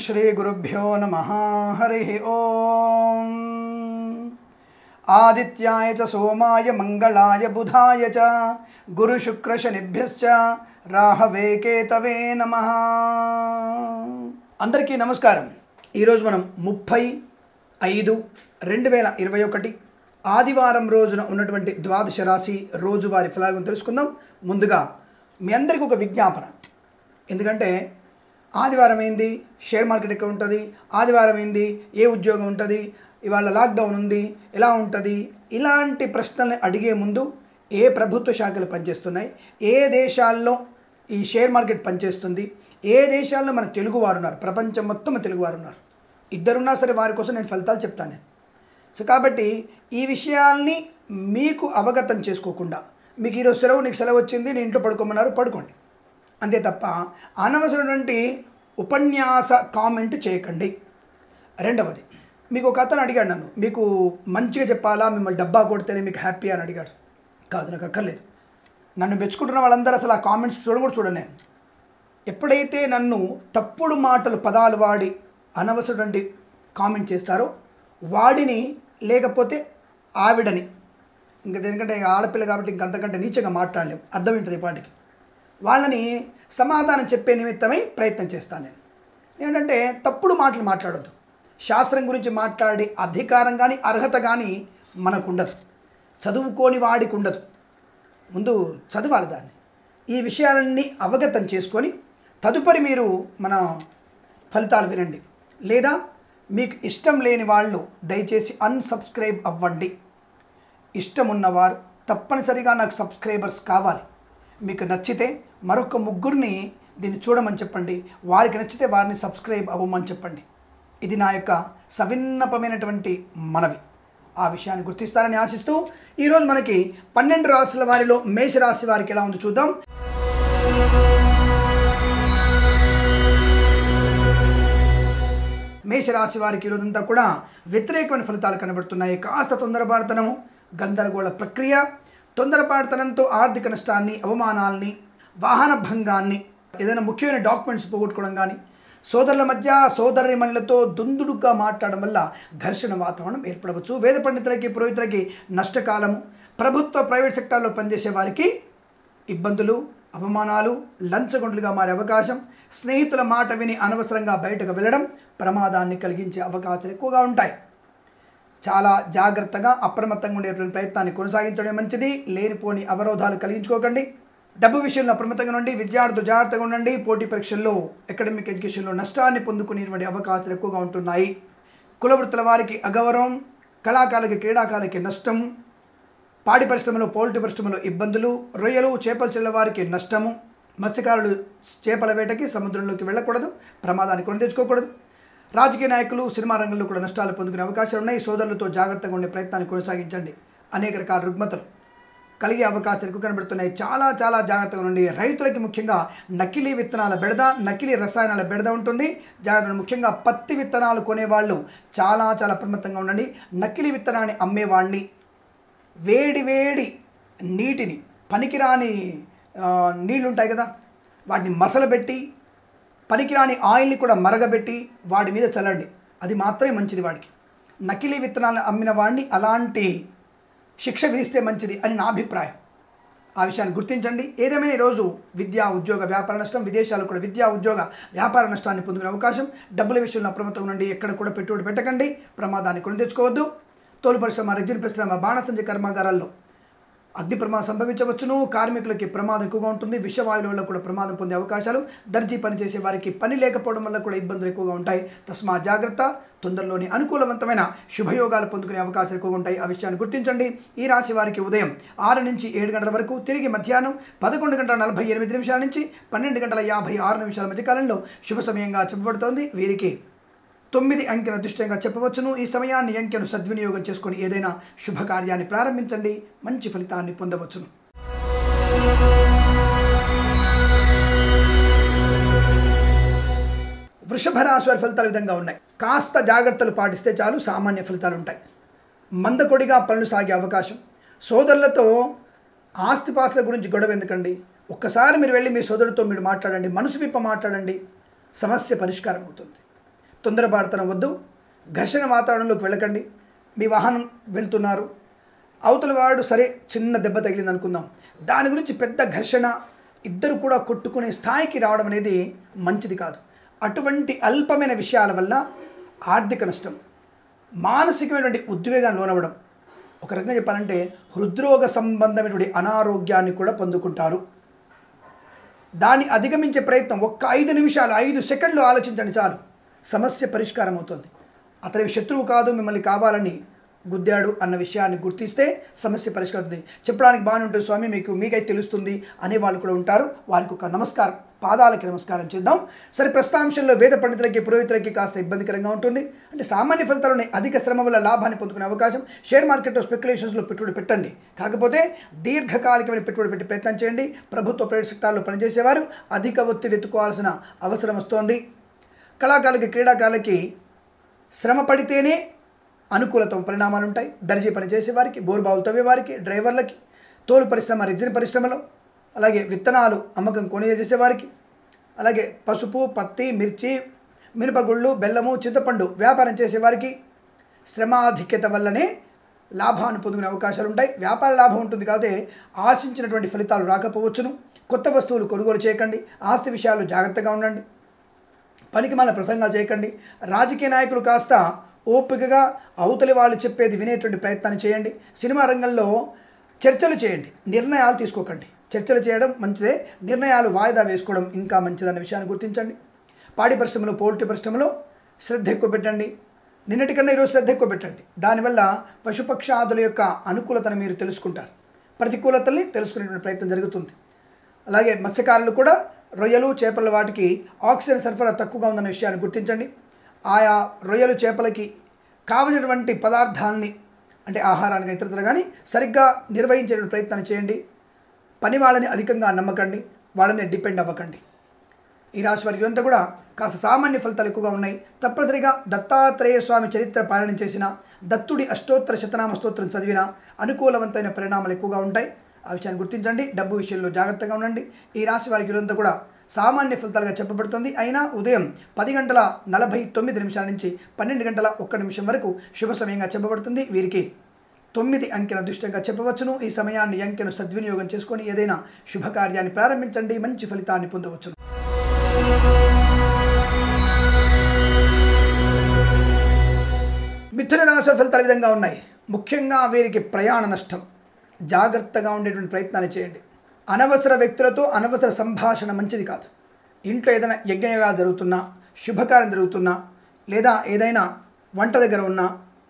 శ్రీగురుభ్యో నమ హరి ఓం ఆదిత్యాయ చ సోమాయ మంగళాయ బుధాయ చ గురుశుక్రశనిభ్యశ్చ రాహవే కేతవే నమ అందరికీ నమస్కారం ఈరోజు మనం ముప్పై ఐదు రెండు వేల ఇరవై ఒకటి ఆదివారం రోజున ఉన్నటువంటి ద్వాదశ రాశి రోజువారి ఫలాలను తెలుసుకుందాం ముందుగా మీ అందరికీ ఒక విజ్ఞాపన ఎందుకంటే ఆదివారం ఏంది షేర్ మార్కెట్ ఎక్కడ ఉంటుంది ఆదివారం ఏంది ఏ ఉద్యోగం ఉంటుంది ఇవాళ లాక్డౌన్ ఉంది ఎలా ఉంటుంది ఇలాంటి ప్రశ్నల్ని అడిగే ముందు ఏ ప్రభుత్వ శాఖలు పనిచేస్తున్నాయి ఏ దేశాల్లో ఈ షేర్ మార్కెట్ పనిచేస్తుంది ఏ దేశాల్లో మన తెలుగువారు ఉన్నారు ప్రపంచం మొత్తం మన తెలుగువారు ఉన్నారు ఇద్దరున్నా సరే వారి కోసం నేను ఫలితాలు చెప్తాను నేను సో కాబట్టి ఈ విషయాల్ని మీకు అవగతం చేసుకోకుండా మీకు ఈరోజు సెలవు నీకు సెలవు వచ్చింది నేను ఇంట్లో పడుకోమన్నారు పడుకోండి అంతే తప్ప అనవసరమైనటువంటి ఉపన్యాస కామెంట్ చేయకండి రెండవది మీకు ఒక అతను అడిగాడు నన్ను మీకు మంచిగా చెప్పాలా మిమ్మల్ని డబ్బా కొడితేనే మీకు హ్యాపీ అని అడిగాడు కాదు నాకు అక్కర్లేదు నన్ను మెచ్చుకుంటున్న వాళ్ళందరూ అసలు ఆ కామెంట్స్ చూడ కూడా చూడను నేను ఎప్పుడైతే నన్ను తప్పుడు మాటలు పదాలు వాడి అనవసరటువంటి కామెంట్ చేస్తారో వాడిని లేకపోతే ఆవిడని ఇంకా ఎందుకంటే ఆడపిల్ల కాబట్టి ఇంకంతకంటే నీచంగా మాట్లాడలేము అర్థం ఏంటది పాటికి వాళ్ళని సమాధానం చెప్పే నిమిత్తమై ప్రయత్నం చేస్తాను నేను ఏంటంటే తప్పుడు మాటలు మాట్లాడొద్దు శాస్త్రం గురించి మాట్లాడే అధికారం కానీ అర్హత కానీ మనకు ఉండదు చదువుకోని వాడికి ఉండదు ముందు చదవాలి దాన్ని ఈ విషయాలన్నీ అవగతం చేసుకొని తదుపరి మీరు మన ఫలితాలు వినండి లేదా మీకు ఇష్టం లేని వాళ్ళు దయచేసి అన్సబ్స్క్రైబ్ అవ్వండి ఇష్టం ఉన్నవారు తప్పనిసరిగా నాకు సబ్స్క్రైబర్స్ కావాలి మీకు నచ్చితే మరొక ముగ్గురిని దీన్ని చూడమని చెప్పండి వారికి నచ్చితే వారిని సబ్స్క్రైబ్ అవ్వమని చెప్పండి ఇది నా యొక్క సవిన్నపమైనటువంటి మనవి ఆ విషయాన్ని గుర్తిస్తారని ఆశిస్తూ ఈరోజు మనకి పన్నెండు రాశుల వారిలో మేషరాశి వారికి ఎలా ఉందో చూద్దాం మేషరాశి వారికి ఈరోజంతా కూడా వ్యతిరేకమైన ఫలితాలు కనబడుతున్నాయి కాస్త తొందరపాటుతనము గందరగోళ ప్రక్రియ తొందరపాటుతనంతో ఆర్థిక నష్టాన్ని అవమానాల్ని వాహన భంగాన్ని ఏదైనా ముఖ్యమైన డాక్యుమెంట్స్ పోగొట్టుకోవడం కానీ సోదరుల మధ్య సోదరి మనులతో దుందుడుగా మాట్లాడడం వల్ల ఘర్షణ వాతావరణం ఏర్పడవచ్చు వేద పండితులకి పురోహితులకి నష్టకాలము ప్రభుత్వ ప్రైవేట్ సెక్టార్లో పనిచేసే వారికి ఇబ్బందులు అవమానాలు లంచగొండలుగా మారే అవకాశం స్నేహితుల మాట విని అనవసరంగా బయటకు వెళ్ళడం ప్రమాదాన్ని కలిగించే అవకాశాలు ఎక్కువగా ఉంటాయి చాలా జాగ్రత్తగా అప్రమత్తంగా ఉండేటువంటి ప్రయత్నాన్ని కొనసాగించడం మంచిది లేనిపోని అవరోధాలు కలిగించుకోకండి డబ్బు విషయంలో అప్రమత్తంగా ఉండండి విద్యార్థులు జాగ్రత్తగా ఉండండి పోటీ పరీక్షల్లో అకాడమిక్ ఎడ్యుకేషన్లో నష్టాన్ని పొందుకునేటువంటి అవకాశాలు ఎక్కువగా ఉంటున్నాయి కులవృత్తుల వారికి అగౌరవం కళాకారులకి క్రీడాకారులకి నష్టం పాడి పరిశ్రమలో పౌల్ట్రీ పరిశ్రమలో ఇబ్బందులు రొయ్యలు చేపల చెల్ల వారికి నష్టము మత్స్యకారులు చేపల వేటకి సముద్రంలోకి వెళ్ళకూడదు ప్రమాదాన్ని కొని తెచ్చుకోకూడదు రాజకీయ నాయకులు సినిమా రంగంలో కూడా నష్టాలు పొందుకునే అవకాశాలు ఉన్నాయి సోదరులతో జాగ్రత్తగా ఉండే ప్రయత్నాన్ని కొనసాగించండి అనేక రకాల రుగ్మతలు కలిగే అవకాశాలు ఎక్కువ కనబడుతున్నాయి చాలా చాలా జాగ్రత్తగా ఉండండి రైతులకి ముఖ్యంగా నకిలీ విత్తనాల బెడద నకిలీ రసాయనాల బెడద ఉంటుంది జాగ్రత్త ముఖ్యంగా పత్తి విత్తనాలు కొనేవాళ్ళు చాలా చాలా అప్రమత్తంగా ఉండండి నకిలీ విత్తనాన్ని అమ్మేవాడిని వేడి వేడి నీటిని పనికిరాని ఆ, నీళ్ళు ఉంటాయి కదా వాటిని మసలబెట్టి పనికిరాని ఆయిల్ని కూడా మరగబెట్టి వాడి మీద చల్లండి అది మాత్రమే మంచిది వాడికి నకిలీ విత్తనాలను అమ్మిన వాడిని అలాంటి శిక్ష విధిస్తే మంచిది అని నా అభిప్రాయం ఆ విషయాన్ని గుర్తించండి ఏదేమైనా ఈరోజు విద్యా ఉద్యోగ వ్యాపార నష్టం విదేశాలు కూడా విద్యా ఉద్యోగ వ్యాపార నష్టాన్ని పొందుకునే అవకాశం డబ్బుల విషయంలో అప్రమత్తంగా ఉండండి ఎక్కడ కూడా పెట్టుబడి పెట్టకండి ప్రమాదాన్ని కొని తెచ్చుకోవద్దు తోలు పరిశ్రమ రెగ్జిన్ పరిశ్రమ బాణసంచ కర్మాగారాల్లో అగ్ని ప్రమాదం సంభవించవచ్చును కార్మికులకి ప్రమాదం ఎక్కువగా ఉంటుంది విషవాయువుల వల్ల కూడా ప్రమాదం పొందే అవకాశాలు దర్జీ పనిచేసే వారికి పని లేకపోవడం వల్ల కూడా ఇబ్బందులు ఎక్కువగా ఉంటాయి తస్మా జాగ్రత్త తొందరలోని అనుకూలవంతమైన శుభయోగాలు పొందుకునే అవకాశాలు ఎక్కువగా ఉంటాయి ఆ విషయాన్ని గుర్తించండి ఈ రాశి వారికి ఉదయం ఆరు నుంచి ఏడు గంటల వరకు తిరిగి మధ్యాహ్నం పదకొండు గంటల నలభై ఎనిమిది నిమిషాల నుంచి పన్నెండు గంటల యాభై ఆరు నిమిషాల మధ్య కాలంలో శుభ సమయంగా చెప్పబడుతోంది వీరికి తొమ్మిది అంకెల దృష్టంగా చెప్పవచ్చును ఈ సమయాన్ని అంకెను సద్వినియోగం చేసుకొని ఏదైనా శుభకార్యాన్ని ప్రారంభించండి మంచి ఫలితాన్ని పొందవచ్చును వృషభ రాశి వారి ఫలితాలు ఈ విధంగా ఉన్నాయి కాస్త జాగ్రత్తలు పాటిస్తే చాలు సామాన్య ఫలితాలు ఉంటాయి మందకొడిగా పనులు సాగే అవకాశం సోదరులతో ఆస్తిపాస్తుల గురించి గొడవ ఎందుకండి ఒక్కసారి మీరు వెళ్ళి మీ సోదరుడితో మీరు మాట్లాడండి మనసు విప్ప మాట్లాడండి సమస్య పరిష్కారం అవుతుంది తొందరపాటుతనం వద్దు ఘర్షణ వాతావరణంలోకి వెళ్ళకండి మీ వాహనం వెళ్తున్నారు అవతల వాడు సరే చిన్న దెబ్బ తగిలింది అనుకుందాం దాని గురించి పెద్ద ఘర్షణ ఇద్దరు కూడా కొట్టుకునే స్థాయికి రావడం అనేది మంచిది కాదు అటువంటి అల్పమైన విషయాల వల్ల ఆర్థిక నష్టం మానసికమైనటువంటి ఉద్వేగాన్ని లోనవ్వడం ఒక రకంగా చెప్పాలంటే హృద్రోగ సంబంధమైనటువంటి అనారోగ్యాన్ని కూడా పొందుకుంటారు దాన్ని అధిగమించే ప్రయత్నం ఒక్క ఐదు నిమిషాలు ఐదు సెకండ్లు ఆలోచించండి చాలు సమస్య పరిష్కారం అవుతుంది అతని శత్రువు కాదు మిమ్మల్ని కావాలని గుద్దాడు అన్న విషయాన్ని గుర్తిస్తే సమస్య పరిష్కారం అవుతుంది చెప్పడానికి బాగానే ఉంటుంది స్వామి మీకు మీకైతే తెలుస్తుంది అనే వాళ్ళు కూడా ఉంటారు వారికి ఒక నమస్కారం పాదాలకి నమస్కారం చేద్దాం సరే ప్రస్తాంశంలో వేద పండితులకి పురోహితులకి కాస్త ఇబ్బందికరంగా ఉంటుంది అంటే సామాన్య ఫలితాలని అధిక శ్రమ వల్ల లాభాన్ని పొందుకునే అవకాశం షేర్ మార్కెట్లో స్పెక్యులేషన్స్లో పెట్టుబడి పెట్టండి కాకపోతే దీర్ఘకాలికమైన పెట్టుబడి పెట్టి ప్రయత్నం చేయండి ప్రభుత్వ ప్రైవేట్ సెక్టార్లో పనిచేసేవారు అధిక ఒత్తిడి ఎత్తుకోవాల్సిన అవసరం వస్తోంది కళాకారులకి క్రీడాకారులకి శ్రమ పడితేనే అనుకూలత పరిణామాలు ఉంటాయి దర్జీ పని చేసేవారికి బోరుబావులు తవ్వేవారికి డ్రైవర్లకి తోలు పరిశ్రమ రెగ్జిన్ పరిశ్రమలో అలాగే విత్తనాలు అమ్మకం కొనుగోలు చేసేవారికి అలాగే పసుపు పత్తి మిర్చి మినపగుళ్ళు బెల్లము చింతపండు వ్యాపారం చేసేవారికి శ్రమాధిక్యత వల్లనే లాభాన్ని పొందుకునే అవకాశాలు ఉంటాయి వ్యాపార లాభం ఉంటుంది కాబట్టి ఆశించినటువంటి ఫలితాలు రాకపోవచ్చును కొత్త వస్తువులు కొనుగోలు చేయకండి ఆస్తి విషయాల్లో జాగ్రత్తగా ఉండండి పనికి మన ప్రసంగాలు చేయకండి రాజకీయ నాయకులు కాస్త ఓపికగా అవతలి వాళ్ళు చెప్పేది వినేటువంటి ప్రయత్నాన్ని చేయండి సినిమా రంగంలో చర్చలు చేయండి నిర్ణయాలు తీసుకోకండి చర్చలు చేయడం మంచిదే నిర్ణయాలు వాయిదా వేసుకోవడం ఇంకా మంచిదన్న విషయాన్ని గుర్తించండి పాడి పరిశ్రమలో పౌల్ట్రీ పరిశ్రమలో శ్రద్ధ ఎక్కువ పెట్టండి నిన్నటి కన్నా ఈరోజు శ్రద్ధ ఎక్కువ పెట్టండి దానివల్ల పశుపక్షాదుల యొక్క అనుకూలతను మీరు తెలుసుకుంటారు ప్రతికూలతల్ని తెలుసుకునేటువంటి ప్రయత్నం జరుగుతుంది అలాగే మత్స్యకారులు కూడా రొయ్యలు చేపల వాటికి ఆక్సిజన్ సరఫరా తక్కువగా ఉందన్న విషయాన్ని గుర్తించండి ఆయా రొయ్యలు చేపలకి కావలసినటువంటి పదార్థాలని అంటే ఆహారానికి ఇతరత్ర కానీ సరిగ్గా నిర్వహించే ప్రయత్నం చేయండి పని వాళ్ళని అధికంగా నమ్మకండి వాళ్ళ మీద డిపెండ్ అవ్వకండి ఈ రాశి వారికి అంతా కూడా కాస్త సామాన్య ఫలితాలు ఎక్కువగా ఉన్నాయి తప్పనిసరిగా దత్తాత్రేయ స్వామి చరిత్ర పాలన చేసిన దత్తుడి అష్టోత్తర శతనామ స్తోత్రం చదివిన అనుకూలవంతమైన పరిణామాలు ఎక్కువగా ఉంటాయి ఆ విషయాన్ని గుర్తించండి డబ్బు విషయంలో జాగ్రత్తగా ఉండండి ఈ రాశి వారికి ఇదంతా కూడా సామాన్య ఫలితాలుగా చెప్పబడుతుంది అయినా ఉదయం పది గంటల నలభై తొమ్మిది నిమిషాల నుంచి పన్నెండు గంటల ఒక్క నిమిషం వరకు శుభ సమయంగా చెప్పబడుతుంది వీరికి తొమ్మిది అంకెల అదృష్టంగా చెప్పవచ్చును ఈ సమయాన్ని ఈ అంకెను సద్వినియోగం చేసుకొని ఏదైనా శుభకార్యాన్ని ప్రారంభించండి మంచి ఫలితాన్ని పొందవచ్చును మిథున రాశి ఫలితాలు ఈ విధంగా ఉన్నాయి ముఖ్యంగా వీరికి ప్రయాణ నష్టం జాగ్రత్తగా ఉండేటువంటి ప్రయత్నాన్ని చేయండి అనవసర వ్యక్తులతో అనవసర సంభాషణ మంచిది కాదు ఇంట్లో ఏదైనా యజ్ఞయాగాలు జరుగుతున్నా శుభకార్యం జరుగుతున్నా లేదా ఏదైనా వంట దగ్గర ఉన్నా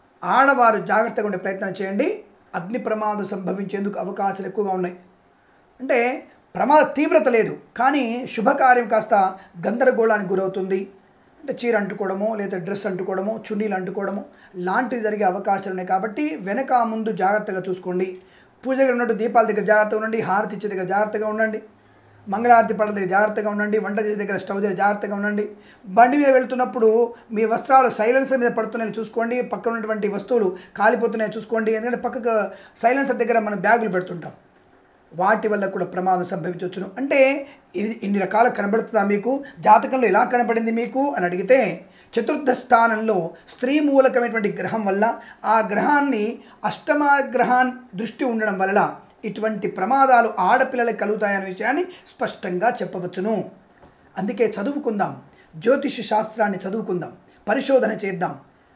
ఆడవారు జాగ్రత్తగా ఉండే ప్రయత్నం చేయండి అగ్ని ప్రమాదం సంభవించేందుకు అవకాశాలు ఎక్కువగా ఉన్నాయి అంటే ప్రమాద తీవ్రత లేదు కానీ శుభకార్యం కాస్త గందరగోళానికి గురవుతుంది అంటే చీర అంటుకోవడము లేదా డ్రెస్ అంటుకోవడము చున్నీలు అంటుకోవడము లాంటివి జరిగే అవకాశాలు ఉన్నాయి కాబట్టి వెనక ముందు జాగ్రత్తగా చూసుకోండి పూజ దగ్గర ఉన్నట్టు దీపాల దగ్గర జాగ్రత్తగా ఉండండి హారతి ఇచ్చే దగ్గర జాగ్రత్తగా ఉండండి మంగళారతి పడల దగ్గర జాగ్రత్తగా ఉండండి వంట చేసే దగ్గర స్టవ్ దగ్గర జాగ్రత్తగా ఉండండి బండి మీద వెళ్తున్నప్పుడు మీ వస్త్రాలు సైలెన్సర్ మీద పడుతున్నాయని చూసుకోండి పక్కన ఉన్నటువంటి వస్తువులు కాలిపోతున్నాయని చూసుకోండి ఎందుకంటే పక్కకు సైలెన్సర్ దగ్గర మనం బ్యాగులు పెడుతుంటాం వాటి వల్ల కూడా ప్రమాదం సంభవించవచ్చును అంటే ఇది ఇన్ని రకాల కనబడుతుందా మీకు జాతకంలో ఎలా కనబడింది మీకు అని అడిగితే చతుర్థ స్థానంలో స్త్రీ మూలకమైనటువంటి గ్రహం వల్ల ఆ గ్రహాన్ని అష్టమ గ్రహాన్ దృష్టి ఉండడం వల్ల ఇటువంటి ప్రమాదాలు ఆడపిల్లలకు కలుగుతాయనే విషయాన్ని స్పష్టంగా చెప్పవచ్చును అందుకే చదువుకుందాం జ్యోతిష శాస్త్రాన్ని చదువుకుందాం పరిశోధన చేద్దాం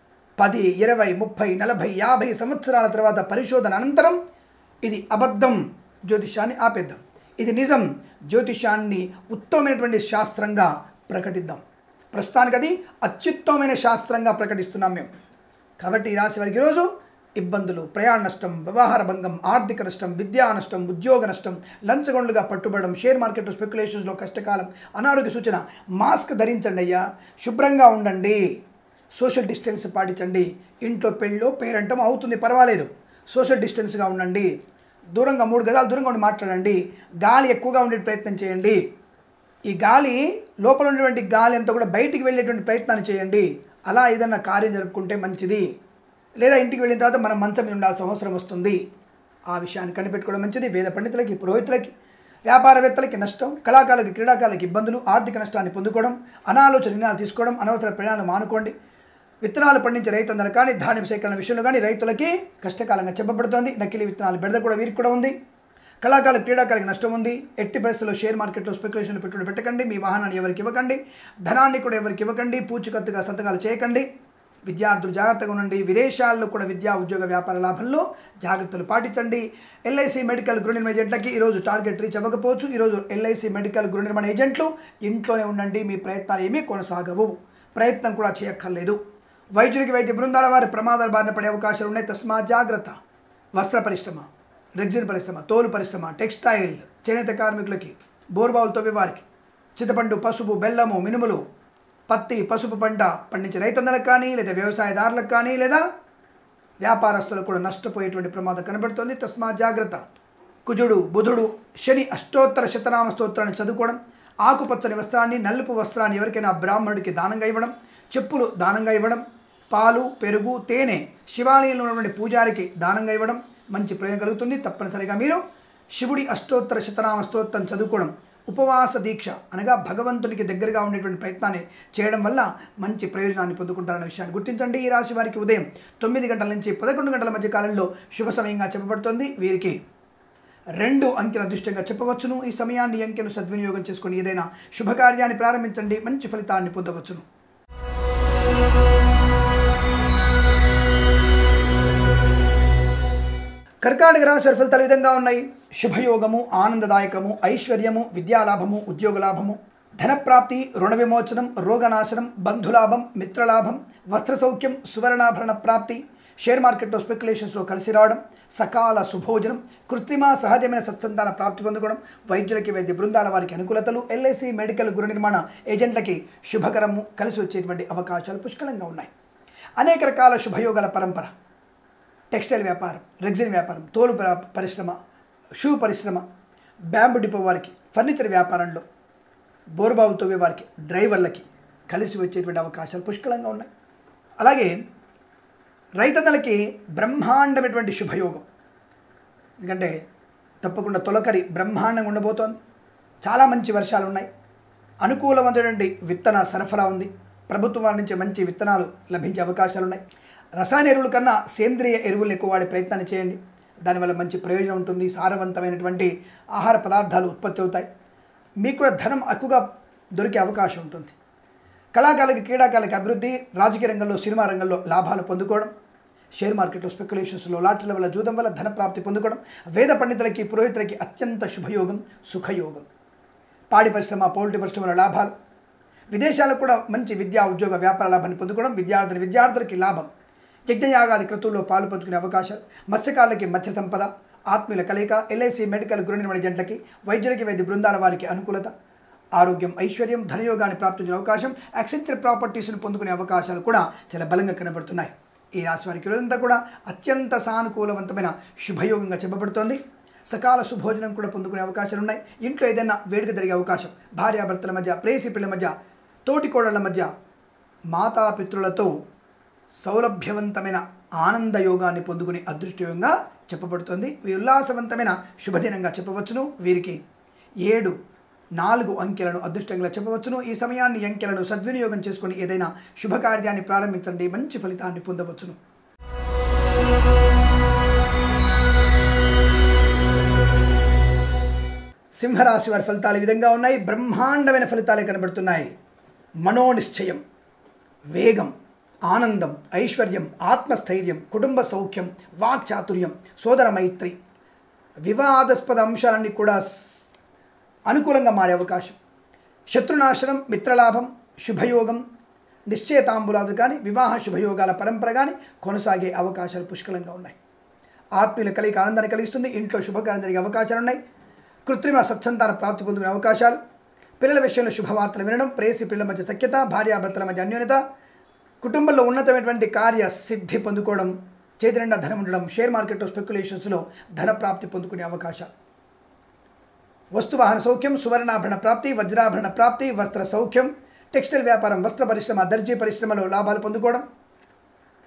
పది ఇరవై ముప్పై నలభై యాభై సంవత్సరాల తర్వాత పరిశోధన అనంతరం ఇది అబద్ధం జ్యోతిష్యాన్ని ఆపేద్దాం ఇది నిజం జ్యోతిష్యాన్ని ఉత్తమమైనటువంటి శాస్త్రంగా ప్రకటిద్దాం ప్రస్తుతానికి అది అత్యుత్తమమైన శాస్త్రంగా ప్రకటిస్తున్నాం మేము కాబట్టి ఈ రాశి వారికి ఈరోజు ఇబ్బందులు ప్రయాణ నష్టం వ్యవహార భంగం ఆర్థిక నష్టం విద్యా నష్టం ఉద్యోగ నష్టం లంచగొండ్లుగా పట్టుబడడం షేర్ మార్కెట్ స్పెక్యులేషన్స్లో కష్టకాలం అనారోగ్య సూచన మాస్క్ ధరించండి అయ్యా శుభ్రంగా ఉండండి సోషల్ డిస్టెన్స్ పాటించండి ఇంట్లో పెళ్ళో పేరంటం అవుతుంది పర్వాలేదు సోషల్ డిస్టెన్స్గా ఉండండి దూరంగా మూడు గదాలు దూరంగా ఉండి మాట్లాడండి గాలి ఎక్కువగా ఉండే ప్రయత్నం చేయండి ఈ గాలి లోపల ఉన్నటువంటి గాలి అంతా కూడా బయటికి వెళ్ళేటువంటి ప్రయత్నాన్ని చేయండి అలా ఏదన్నా కార్యం జరుపుకుంటే మంచిది లేదా ఇంటికి వెళ్ళిన తర్వాత మనం మంచం మీద ఉండాల్సిన అవసరం వస్తుంది ఆ విషయాన్ని కనిపెట్టుకోవడం మంచిది వేద పండితులకి పురోహితులకి వ్యాపారవేత్తలకి నష్టం కళాకారులకి క్రీడాకారులకి ఇబ్బందులు ఆర్థిక నష్టాన్ని పొందుకోవడం అనాలోచన నిర్ణయాలు తీసుకోవడం అనవసర ప్రయాణాలు మానుకోండి విత్తనాలు పండించే రైతులందరూ కానీ ధాన్యం సేకరణ విషయంలో కానీ రైతులకి కష్టకాలంగా చెప్పబడుతోంది నకిలీ విత్తనాలు బెడద కూడా వీరికి కూడా ఉంది కళాకారుల క్రీడాకారులకు నష్టం ఉంది ఎట్టి పరిస్థితుల్లో షేర్ మార్కెట్లో స్పెక్యులేషన్ పెట్టుబడి పెట్టకండి మీ వాహనాన్ని ఎవరికి ఇవ్వకండి ధనాన్ని కూడా ఎవరికి ఇవ్వకండి పూచికత్తుగా సంతకాలు చేయకండి విద్యార్థులు జాగ్రత్తగా ఉండండి విదేశాల్లో కూడా విద్యా ఉద్యోగ వ్యాపార లాభంలో జాగ్రత్తలు పాటించండి ఎల్ఐసి మెడికల్ గృహ నిర్మాణ ఏజెంట్లకి ఈరోజు టార్గెట్ రీచ్ అవ్వకపోవచ్చు ఈరోజు ఎల్ఐసి మెడికల్ గృహ నిర్మాణ ఏజెంట్లు ఇంట్లోనే ఉండండి మీ ప్రయత్నాలు ఏమీ కొనసాగవు ప్రయత్నం కూడా చేయక్కర్లేదు వైద్యుడికి వైద్య బృందాల వారి ప్రమాదాల బారిన పడే అవకాశాలు ఉన్నాయి తస్మా జాగ్రత్త వస్త్ర పరిశ్రమ రెగ్జిన్ పరిశ్రమ తోలు పరిశ్రమ టెక్స్టైల్ చేనేత కార్మికులకి బోర్బావులు తవ్వే వారికి చింతపండు పసుపు బెల్లము మినుములు పత్తి పసుపు పంట పండించే రైతన్నలకు కానీ లేదా వ్యవసాయదారులకు కానీ లేదా వ్యాపారస్తులకు కూడా నష్టపోయేటువంటి ప్రమాదం కనబడుతోంది తస్మా జాగ్రత్త కుజుడు బుధుడు శని అష్టోత్తర శతనామ స్తోత్రాన్ని చదువుకోవడం ఆకుపచ్చని వస్త్రాన్ని నలుపు వస్త్రాన్ని ఎవరికైనా బ్రాహ్మణుడికి దానంగా ఇవ్వడం చెప్పులు దానంగా ఇవ్వడం పాలు పెరుగు తేనె శివాలయంలో ఉన్నటువంటి పూజారికి దానంగా ఇవ్వడం మంచి ప్రయోజనం కలుగుతుంది తప్పనిసరిగా మీరు శివుడి అష్టోత్తర శతనామ స్తోత్రం చదువుకోవడం ఉపవాస దీక్ష అనగా భగవంతునికి దగ్గరగా ఉండేటువంటి ప్రయత్నాన్ని చేయడం వల్ల మంచి ప్రయోజనాన్ని పొందుకుంటారన్న విషయాన్ని గుర్తించండి ఈ రాశి వారికి ఉదయం తొమ్మిది గంటల నుంచి పదకొండు గంటల మధ్య కాలంలో శుభ సమయంగా చెప్పబడుతోంది వీరికి రెండు అంకెల అదృష్టంగా చెప్పవచ్చును ఈ సమయాన్ని ఈ అంకెను సద్వినియోగం చేసుకొని ఏదైనా శుభకార్యాన్ని ప్రారంభించండి మంచి ఫలితాన్ని పొందవచ్చును కర్కాటక రాశి వారి ఫలితాలు ఈ విధంగా ఉన్నాయి శుభయోగము ఆనందదాయకము ఐశ్వర్యము విద్యాలాభము ఉద్యోగ లాభము ధనప్రాప్తి రుణ విమోచనం రోగనాశనం బంధులాభం మిత్రలాభం వస్త్ర సౌఖ్యం సువర్ణాభరణ ప్రాప్తి షేర్ మార్కెట్లో స్పెక్యులేషన్స్లో కలిసి రావడం సకాల సుభోజనం కృత్రిమ సహజమైన సత్సంతాన ప్రాప్తి పొందుకోవడం వైద్యులకి వైద్య బృందాల వారికి అనుకూలతలు ఎల్ఐసి మెడికల్ గృహ నిర్మాణ ఏజెంట్లకి శుభకరము కలిసి వచ్చేటువంటి అవకాశాలు పుష్కలంగా ఉన్నాయి అనేక రకాల శుభయోగాల పరంపర టెక్స్టైల్ వ్యాపారం రెగ్జిన్ వ్యాపారం తోలు పర- పరిశ్రమ షూ పరిశ్రమ బ్యాంబు డిపో వారికి ఫర్నిచర్ వ్యాపారంలో బోరుబావు తవ్వే వారికి డ్రైవర్లకి కలిసి వచ్చేటువంటి అవకాశాలు పుష్కలంగా ఉన్నాయి అలాగే రైతన్నలకి బ్రహ్మాండమైనటువంటి శుభయోగం ఎందుకంటే తప్పకుండా తొలకరి బ్రహ్మాండంగా ఉండబోతోంది చాలా మంచి వర్షాలు ఉన్నాయి అనుకూలమైనటువంటి విత్తన సరఫరా ఉంది ప్రభుత్వం వారి నుంచి మంచి విత్తనాలు లభించే అవకాశాలు ఉన్నాయి రసాయన ఎరువుల కన్నా సేంద్రియ ఎరువులను ఎక్కువ వాడే ప్రయత్నాన్ని చేయండి దానివల్ల మంచి ప్రయోజనం ఉంటుంది సారవంతమైనటువంటి ఆహార పదార్థాలు ఉత్పత్తి అవుతాయి మీకు కూడా ధనం ఎక్కువగా దొరికే అవకాశం ఉంటుంది కళాకారులకి క్రీడాకారులకి అభివృద్ధి రాజకీయ రంగంలో సినిమా రంగంలో లాభాలు పొందుకోవడం షేర్ మార్కెట్లో స్పెక్యులేషన్స్లో లాటరీల వల్ల జూదం వల్ల ధన ప్రాప్తి పొందుకోవడం వేద పండితులకి పురోహితులకి అత్యంత శుభయోగం సుఖయోగం పాడి పరిశ్రమ పౌల్ట్రీ పరిశ్రమల లాభాలు విదేశాలకు కూడా మంచి విద్యా ఉద్యోగ వ్యాపార లాభాన్ని పొందుకోవడం విద్యార్థులు విద్యార్థులకి లాభం యజ్ఞయాగాది క్రతువుల్లో పాలు పంచుకునే అవకాశాలు మత్స్యకారులకి మత్స్య సంపద ఆత్మీయుల కలయిక ఎల్ఐసి మెడికల్ గృహ నిర్మాణ జంటలకి వైద్యులకి వైద్య బృందాల వారికి అనుకూలత ఆరోగ్యం ఐశ్వర్యం ధనయోగాన్ని ప్రాప్తించిన అవకాశం యాక్సెంచర్ ప్రాపర్టీస్ను పొందుకునే అవకాశాలు కూడా చాలా బలంగా కనబడుతున్నాయి ఈ రాశి వారికి రోజంతా కూడా అత్యంత సానుకూలవంతమైన శుభయోగంగా చెప్పబడుతోంది సకాల సుభోజనం కూడా పొందుకునే అవకాశాలు ఉన్నాయి ఇంట్లో ఏదైనా వేడుక జరిగే అవకాశం భార్యాభర్తల మధ్య ప్రేసి పిల్లల మధ్య తోటి కోడళ్ళ మధ్య మాతాపితృలతో సౌలభ్యవంతమైన ఆనంద యోగాన్ని పొందుకునే అదృష్టయోగంగా చెప్పబడుతుంది ఈ ఉల్లాసవంతమైన శుభదినంగా చెప్పవచ్చును వీరికి ఏడు నాలుగు అంకెలను అదృష్టంగా చెప్పవచ్చును ఈ సమయాన్ని ఈ అంకెలను సద్వినియోగం చేసుకుని ఏదైనా శుభకార్యాన్ని ప్రారంభించండి మంచి ఫలితాన్ని పొందవచ్చును సింహరాశి వారి ఫలితాలు ఈ విధంగా ఉన్నాయి బ్రహ్మాండమైన ఫలితాలే కనబడుతున్నాయి మనోనిశ్చయం వేగం ఆనందం ఐశ్వర్యం ఆత్మస్థైర్యం కుటుంబ సౌఖ్యం వాక్చాతుర్యం సోదర మైత్రి వివాదాస్పద అంశాలన్నీ కూడా స్- అనుకూలంగా మారే అవకాశం శత్రునాశనం మిత్రలాభం శుభయోగం నిశ్చయతాంబులాదు కానీ వివాహ శుభయోగాల పరంపర కానీ కొనసాగే అవకాశాలు పుష్కలంగా ఉన్నాయి ఆత్మీయుల కలిగి ఆనందాన్ని కలిగిస్తుంది ఇంట్లో శుభకార్యం జరిగే అవకాశాలు ఉన్నాయి కృత్రిమ సత్సంతాన ప్రాప్తి పొందుకునే అవకాశాలు పిల్లల విషయంలో శుభవార్తలు వినడం ప్రేసి పిల్లల మధ్య సఖ్యత భార్యాభర్తల మధ్య అన్యోన్యత కుటుంబంలో ఉన్నతమైనటువంటి కార్య సిద్ధి పొందుకోవడం చేతి నిండా ధనం ఉండడం షేర్ మార్కెట్లో స్పెక్యులేషన్స్లో ధన ప్రాప్తి పొందుకునే అవకాశాలు వస్తు వాహన సౌఖ్యం సువర్ణాభరణ ప్రాప్తి వజ్రాభరణ ప్రాప్తి వస్త్ర సౌఖ్యం టెక్స్టైల్ వ్యాపారం వస్త్ర పరిశ్రమ దర్జీ పరిశ్రమలో లాభాలు పొందుకోవడం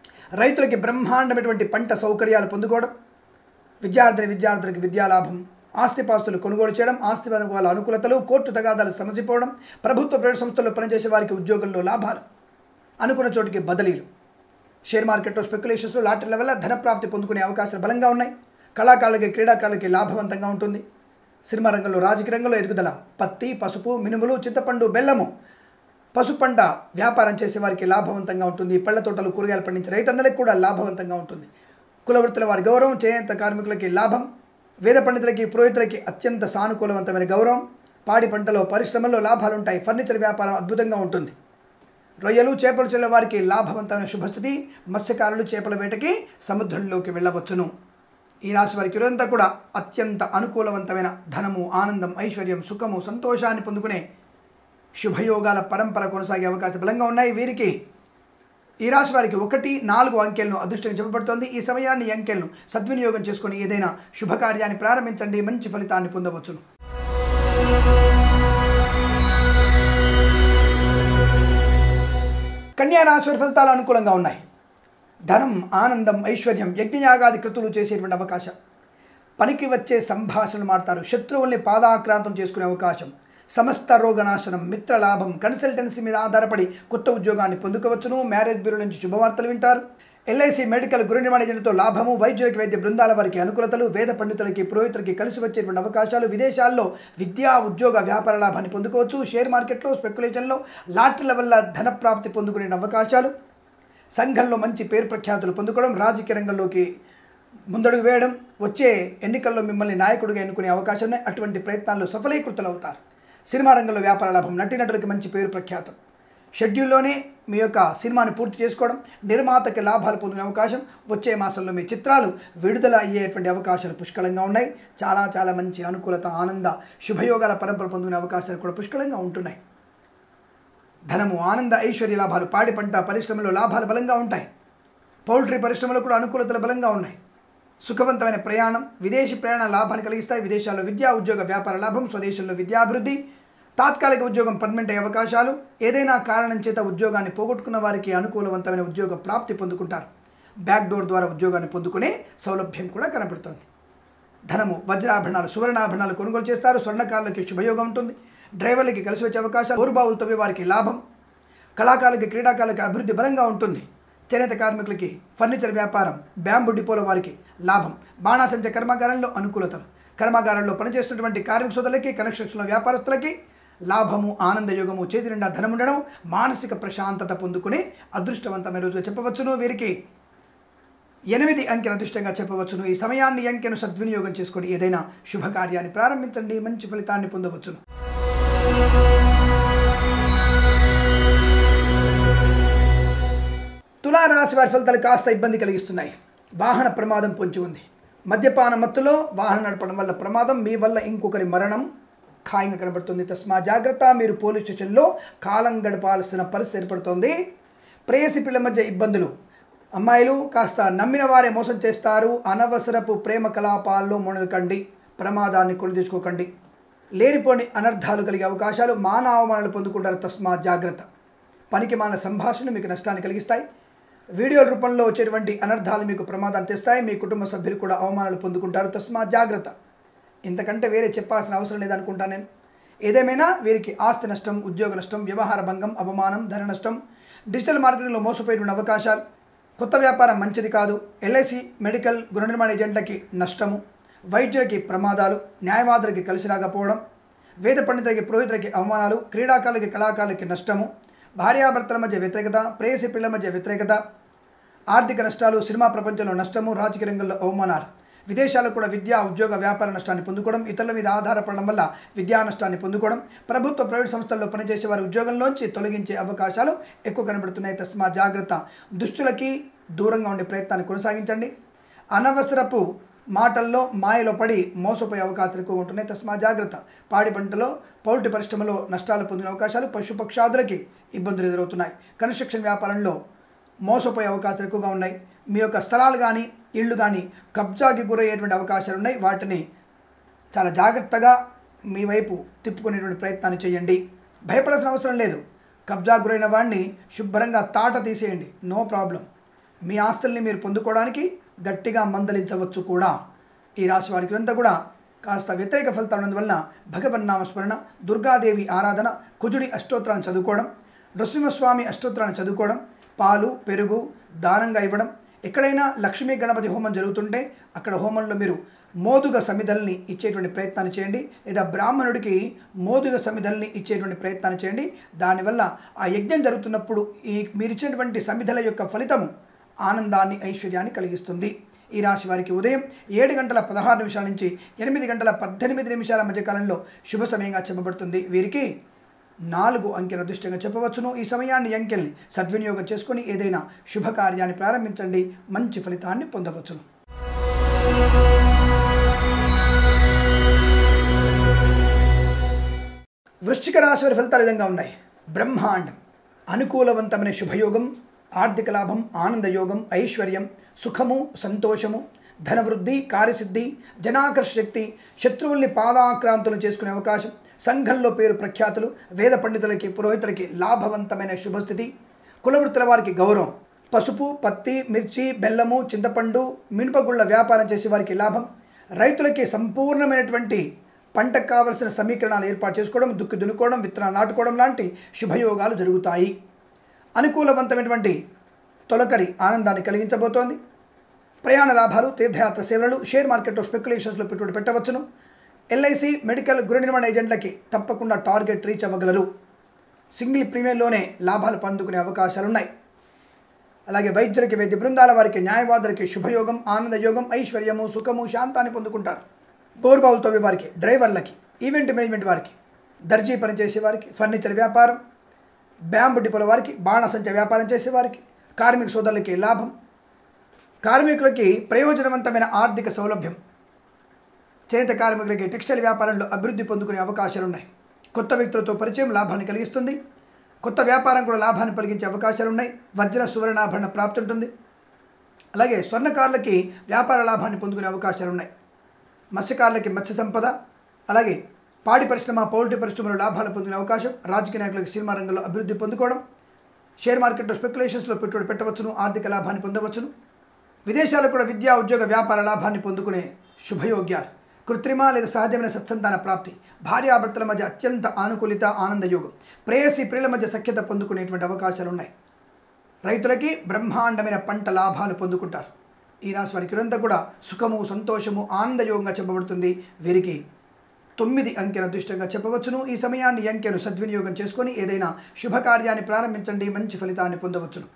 రైతులకి బ్రహ్మాండమైనటువంటి పంట సౌకర్యాలు పొందుకోవడం విద్యార్థుల విద్యార్థులకి విద్యాలాభం ఆస్తిపాస్తులు కొనుగోలు చేయడం ఆస్తి వాళ్ళ అనుకూలతలు కోర్టు తగాదాలు సమసిపోవడం ప్రభుత్వ ప్రైవేట్ సంస్థల్లో పనిచేసే వారికి ఉద్యోగంలో లాభాలు అనుకున్న చోటికి బదిలీలు షేర్ మార్కెట్లో స్పెక్యులేషన్స్లో లాటరీల వల్ల ధన ప్రాప్తి పొందుకునే అవకాశాలు బలంగా ఉన్నాయి కళాకారులకి క్రీడాకారులకి లాభవంతంగా ఉంటుంది సినిమా రంగంలో రాజకీయ రంగంలో ఎదుగుదల పత్తి పసుపు మినుములు చింతపండు బెల్లము పసుపంట వ్యాపారం చేసే వారికి లాభవంతంగా ఉంటుంది పళ్ళ తోటలు కూరగాయలు పండించే రైతందరికి కూడా లాభవంతంగా ఉంటుంది కుల వృత్తుల వారి గౌరవం చేనేత కార్మికులకి లాభం వేద పండితులకి పురోహితులకి అత్యంత సానుకూలవంతమైన గౌరవం పాడి పంటలో పరిశ్రమల్లో లాభాలు ఉంటాయి ఫర్నిచర్ వ్యాపారం అద్భుతంగా ఉంటుంది రొయ్యలు చేపలు చెల్లె వారికి లాభవంతమైన శుభస్థితి మత్స్యకారులు చేపల వేటకి సముద్రంలోకి వెళ్ళవచ్చును ఈ రాశి వారికి ఇదంతా కూడా అత్యంత అనుకూలవంతమైన ధనము ఆనందం ఐశ్వర్యం సుఖము సంతోషాన్ని పొందుకునే శుభయోగాల పరంపర కొనసాగే అవకాశం బలంగా ఉన్నాయి వీరికి ఈ రాశి వారికి ఒకటి నాలుగు అంకెలను అదృష్టంగా చెప్పబడుతోంది ఈ సమయాన్ని ఈ అంకెలను సద్వినియోగం చేసుకొని ఏదైనా శుభకార్యాన్ని ప్రారంభించండి మంచి ఫలితాన్ని పొందవచ్చును కన్యా రాశి వారి ఫలితాలు అనుకూలంగా ఉన్నాయి ధనం ఆనందం ఐశ్వర్యం యజ్ఞయాగాది కృతులు చేసేటువంటి అవకాశం పనికి వచ్చే సంభాషణలు మాడతారు శత్రువుల్ని పాదాక్రాంతం చేసుకునే అవకాశం సమస్త రోగనాశనం మిత్రలాభం కన్సల్టెన్సీ మీద ఆధారపడి కొత్త ఉద్యోగాన్ని పొందుకోవచ్చును మ్యారేజ్ బ్యూరో నుంచి శుభవార్తలు వింటారు ఎల్ఐసి మెడికల్ గృహ నిర్మాణజనతో లాభము వైద్యులకి వైద్య బృందాల వారికి అనుకూలతలు వేద పండితులకి పురోహితులకి కలిసి వచ్చేటువంటి అవకాశాలు విదేశాల్లో విద్యా ఉద్యోగ వ్యాపార లాభాన్ని పొందుకోవచ్చు షేర్ మార్కెట్లో స్పెక్యులేషన్లో లాటరీల వల్ల ధన ప్రాప్తి పొందుకునే అవకాశాలు సంఘంలో మంచి పేరు ప్రఖ్యాతులు పొందుకోవడం రాజకీయ రంగంలోకి ముందడుగు వేయడం వచ్చే ఎన్నికల్లో మిమ్మల్ని నాయకుడిగా ఎన్నుకునే అవకాశం ఉన్నాయి అటువంటి ప్రయత్నాల్లో సఫలీకృతులు అవుతారు సినిమా రంగంలో వ్యాపార లాభం నటీనటులకి మంచి పేరు ప్రఖ్యాతం షెడ్యూల్లోనే మీ యొక్క సినిమాని పూర్తి చేసుకోవడం నిర్మాతకి లాభాలు పొందిన అవకాశం వచ్చే మాసంలో మీ చిత్రాలు విడుదల అయ్యేటువంటి అవకాశాలు పుష్కలంగా ఉన్నాయి చాలా చాలా మంచి అనుకూలత ఆనంద శుభయోగాల పరంపర పొందిన అవకాశాలు కూడా పుష్కలంగా ఉంటున్నాయి ధనము ఆనంద ఐశ్వర్య లాభాలు పాడి పంట పరిశ్రమలో లాభాలు బలంగా ఉంటాయి పౌల్ట్రీ పరిశ్రమలో కూడా అనుకూలతలు బలంగా ఉన్నాయి సుఖవంతమైన ప్రయాణం విదేశీ ప్రయాణ లాభాన్ని కలిగిస్తాయి విదేశాల్లో విద్యా ఉద్యోగ వ్యాపార లాభం స్వదేశంలో విద్యాభివృద్ధి తాత్కాలిక ఉద్యోగం పర్మనెంట్ అయ్యే అవకాశాలు ఏదైనా కారణం చేత ఉద్యోగాన్ని పోగొట్టుకున్న వారికి అనుకూలవంతమైన ఉద్యోగ ప్రాప్తి పొందుకుంటారు బ్యాక్ డోర్ ద్వారా ఉద్యోగాన్ని పొందుకునే సౌలభ్యం కూడా కనబడుతోంది ధనము వజ్రాభరణాలు సువర్ణాభరణాలు కొనుగోలు చేస్తారు స్వర్ణకారులకి శుభయోగం ఉంటుంది డ్రైవర్లకి కలిసి వచ్చే అవకాశాలు ఊరుబావులు తవ్వే వారికి లాభం కళాకారులకి క్రీడాకారులకి అభివృద్ధి బలంగా ఉంటుంది చేనేత కార్మికులకి ఫర్నిచర్ వ్యాపారం బ్యాంబు డిపోల వారికి లాభం బాణాసంచ కర్మాగారంలో అనుకూలతలు కర్మాగారంలో పనిచేస్తున్నటువంటి కార్మిక సోదరులకి కన్స్ట్రక్షన్లో వ్యాపారస్తులకి లాభము ఆనందయోగము చేతి నిండా ధనం ఉండడం మానసిక ప్రశాంతత పొందుకునే అదృష్టవంతమైన రోజుగా చెప్పవచ్చును వీరికి ఎనిమిది అంకెను అదృష్టంగా చెప్పవచ్చును ఈ సమయాన్ని ఈ అంకెను సద్వినియోగం చేసుకొని ఏదైనా శుభకార్యాన్ని ప్రారంభించండి మంచి ఫలితాన్ని పొందవచ్చును తులారాశి వారి ఫలితాలు కాస్త ఇబ్బంది కలిగిస్తున్నాయి వాహన ప్రమాదం పొంచి ఉంది మద్యపాన మత్తులో వాహనం నడపడం వల్ల ప్రమాదం మీ వల్ల ఇంకొకరి మరణం ఖాయంగా కనబడుతుంది తస్మా జాగ్రత్త మీరు పోలీస్ స్టేషన్లో కాలం గడపాల్సిన పరిస్థితి ఏర్పడుతోంది ప్రేయసి పిల్లల మధ్య ఇబ్బందులు అమ్మాయిలు కాస్త నమ్మిన వారే మోసం చేస్తారు అనవసరపు ప్రేమ కలాపాల్లో మునగకండి ప్రమాదాన్ని కొని తెచ్చుకోకండి లేనిపోని అనర్థాలు కలిగే అవకాశాలు మాన అవమానాలు పొందుకుంటారు తస్మా జాగ్రత్త పనికి మాన సంభాషణ మీకు నష్టాన్ని కలిగిస్తాయి వీడియోల రూపంలో వచ్చేటువంటి అనర్థాలు మీకు ప్రమాదాన్ని తెస్తాయి మీ కుటుంబ సభ్యులు కూడా అవమానాలు పొందుకుంటారు తస్మా జాగ్రత్త ఇంతకంటే వేరే చెప్పాల్సిన అవసరం లేదనుకుంటాను నేను ఏదేమైనా వీరికి ఆస్తి నష్టం ఉద్యోగ నష్టం వ్యవహార భంగం అవమానం ధన నష్టం డిజిటల్ మార్కెటింగ్లో మోసపోయేటువంటి అవకాశాలు కొత్త వ్యాపారం మంచిది కాదు ఎల్ఐసి మెడికల్ గృహ నిర్మాణ ఏజెంట్లకి నష్టము వైద్యులకి ప్రమాదాలు న్యాయవాదులకి కలిసి రాకపోవడం వేద పండితులకి పురోహితులకి అవమానాలు క్రీడాకారులకి కళాకారులకి నష్టము భార్యాభర్తల మధ్య వ్యతిరేకత ప్రేయసి పిల్లల మధ్య వ్యతిరేకత ఆర్థిక నష్టాలు సినిమా ప్రపంచంలో నష్టము రాజకీయ రంగంలో అవమానాలు విదేశాల్లో కూడా విద్యా ఉద్యోగ వ్యాపార నష్టాన్ని పొందుకోవడం ఇతరుల మీద ఆధారపడడం వల్ల విద్యా నష్టాన్ని పొందుకోవడం ప్రభుత్వ ప్రైవేట్ సంస్థల్లో పనిచేసే వారి ఉద్యోగంలోంచి తొలగించే అవకాశాలు ఎక్కువ కనబడుతున్నాయి తస్మా జాగ్రత్త దుష్టులకి దూరంగా ఉండే ప్రయత్నాన్ని కొనసాగించండి అనవసరపు మాటల్లో మాయలో పడి మోసపోయే అవకాశాలు ఎక్కువ ఉంటున్నాయి తస్మా జాగ్రత్త పాడి పంటలో పౌల్ట్రీ పరిశ్రమలో నష్టాలు పొందిన అవకాశాలు పశుపక్షాదులకి ఇబ్బందులు ఎదురవుతున్నాయి కన్స్ట్రక్షన్ వ్యాపారంలో మోసపోయే అవకాశాలు ఎక్కువగా ఉన్నాయి మీ యొక్క స్థలాలు కానీ ఇళ్ళు కానీ కబ్జాకి గురయ్యేటువంటి అవకాశాలు ఉన్నాయి వాటిని చాలా జాగ్రత్తగా మీ వైపు తిప్పుకునేటువంటి ప్రయత్నాన్ని చేయండి భయపడాల్సిన అవసరం లేదు కబ్జా గురైన వాడిని శుభ్రంగా తాట తీసేయండి నో ప్రాబ్లం మీ ఆస్తుల్ని మీరు పొందుకోవడానికి గట్టిగా మందలించవచ్చు కూడా ఈ రాశి వారికి అంతా కూడా కాస్త వ్యతిరేక ఫలితాలు ఉన్నందువలన భగవన్నామ స్మరణ దుర్గాదేవి ఆరాధన కుజుడి అష్టోత్తరాన్ని చదువుకోవడం నృసింహస్వామి అష్టోత్తరాన్ని చదువుకోవడం పాలు పెరుగు దానంగా ఇవ్వడం ఎక్కడైనా లక్ష్మీ గణపతి హోమం జరుగుతుంటే అక్కడ హోమంలో మీరు మోదుగ సమిధల్ని ఇచ్చేటువంటి ప్రయత్నాన్ని చేయండి లేదా బ్రాహ్మణుడికి మోదుగ సమిధల్ని ఇచ్చేటువంటి ప్రయత్నాన్ని చేయండి దానివల్ల ఆ యజ్ఞం జరుగుతున్నప్పుడు ఈ మీరు ఇచ్చినటువంటి సమిధల యొక్క ఫలితము ఆనందాన్ని ఐశ్వర్యాన్ని కలిగిస్తుంది ఈ రాశి వారికి ఉదయం ఏడు గంటల పదహారు నిమిషాల నుంచి ఎనిమిది గంటల పద్దెనిమిది నిమిషాల మధ్య కాలంలో శుభ సమయంగా చెప్పబడుతుంది వీరికి నాలుగు అంకెల దృష్టిగా చెప్పవచ్చును ఈ సమయాన్ని ఈ అంకెల్ని సద్వినియోగం చేసుకొని ఏదైనా శుభకార్యాన్ని ప్రారంభించండి మంచి ఫలితాన్ని పొందవచ్చును వృశ్చిక రాశి వారి ఫలితాలు ఈ విధంగా ఉన్నాయి బ్రహ్మాండం అనుకూలవంతమైన శుభయోగం ఆర్థిక లాభం ఆనందయోగం ఐశ్వర్యం సుఖము సంతోషము ధనవృద్ధి కార్యసిద్ధి జనాకర్ష శక్తి శత్రువుల్ని పాదాక్రాంతులు చేసుకునే అవకాశం సంఘంలో పేరు ప్రఖ్యాతులు వేద పండితులకి పురోహితులకి లాభవంతమైన శుభస్థితి కులవృత్తుల వారికి గౌరవం పసుపు పత్తి మిర్చి బెల్లము చింతపండు మినపగుళ్ళ వ్యాపారం చేసే వారికి లాభం రైతులకి సంపూర్ణమైనటువంటి పంటకు కావలసిన సమీకరణాలు ఏర్పాటు చేసుకోవడం దుక్కి దున్నుకోవడం విత్తనాలు నాటుకోవడం లాంటి శుభయోగాలు జరుగుతాయి అనుకూలవంతమైనటువంటి తొలకరి ఆనందాన్ని కలిగించబోతోంది ప్రయాణ లాభాలు తీర్థయాత్ర సేవలు షేర్ మార్కెట్లో స్పెక్యులేషన్స్లో పెట్టుబడి పెట్టవచ్చును ఎల్ఐసి మెడికల్ గృహ నిర్మాణ ఏజెంట్లకి తప్పకుండా టార్గెట్ రీచ్ అవ్వగలరు సింగిల్ ప్రీమియంలోనే లాభాలు పొందుకునే అవకాశాలు ఉన్నాయి అలాగే వైద్యులకి వైద్య బృందాల వారికి న్యాయవాదులకి శుభయోగం ఆనందయోగం ఐశ్వర్యము సుఖము శాంతాన్ని పొందుకుంటారు బోర్బావులు తవ్వే వారికి డ్రైవర్లకి ఈవెంట్ మేనేజ్మెంట్ వారికి దర్జీ పనిచేసే వారికి ఫర్నిచర్ వ్యాపారం బ్యాంబు డిపోల వారికి బాణసంచ వ్యాపారం చేసే వారికి కార్మిక సోదరులకి లాభం కార్మికులకి ప్రయోజనవంతమైన ఆర్థిక సౌలభ్యం చేనేత కార్మికులకి టెక్స్టైల్ వ్యాపారంలో అభివృద్ధి పొందుకునే అవకాశాలు ఉన్నాయి కొత్త వ్యక్తులతో పరిచయం లాభాన్ని కలిగిస్తుంది కొత్త వ్యాపారం కూడా లాభాన్ని కలిగించే అవకాశాలు ఉన్నాయి వజ్ర సువర్ణాభరణ ప్రాప్తి ఉంటుంది అలాగే స్వర్ణకారులకి వ్యాపార లాభాన్ని పొందుకునే అవకాశాలు ఉన్నాయి మత్స్యకారులకి మత్స్య సంపద అలాగే పాడి పరిశ్రమ పౌల్ట్రీ పరిశ్రమలో లాభాలు పొందిన అవకాశం రాజకీయ నాయకులకు సినిమా రంగంలో అభివృద్ధి పొందుకోవడం షేర్ మార్కెట్లో స్పెక్యులేషన్స్లో పెట్టుబడి పెట్టవచ్చును ఆర్థిక లాభాన్ని పొందవచ్చును విదేశాలకు కూడా విద్యా ఉద్యోగ వ్యాపార లాభాన్ని పొందుకునే శుభయోగ్యాలు కృత్రిమ లేదా సహజమైన సత్సంతాన ప్రాప్తి భార్యాభర్తల మధ్య అత్యంత ఆనుకూలిత ఆనందయోగం ప్రేయసి ప్రియుల మధ్య సఖ్యత పొందుకునేటువంటి అవకాశాలు ఉన్నాయి రైతులకి బ్రహ్మాండమైన పంట లాభాలు పొందుకుంటారు ఈ రాశి వారికి ఇదంతా కూడా సుఖము సంతోషము ఆనందయోగంగా చెప్పబడుతుంది వీరికి తొమ్మిది అంకెల అదృష్టంగా చెప్పవచ్చును ఈ సమయాన్ని ఈ అంకెను సద్వినియోగం చేసుకొని ఏదైనా శుభకార్యాన్ని ప్రారంభించండి మంచి ఫలితాన్ని పొందవచ్చును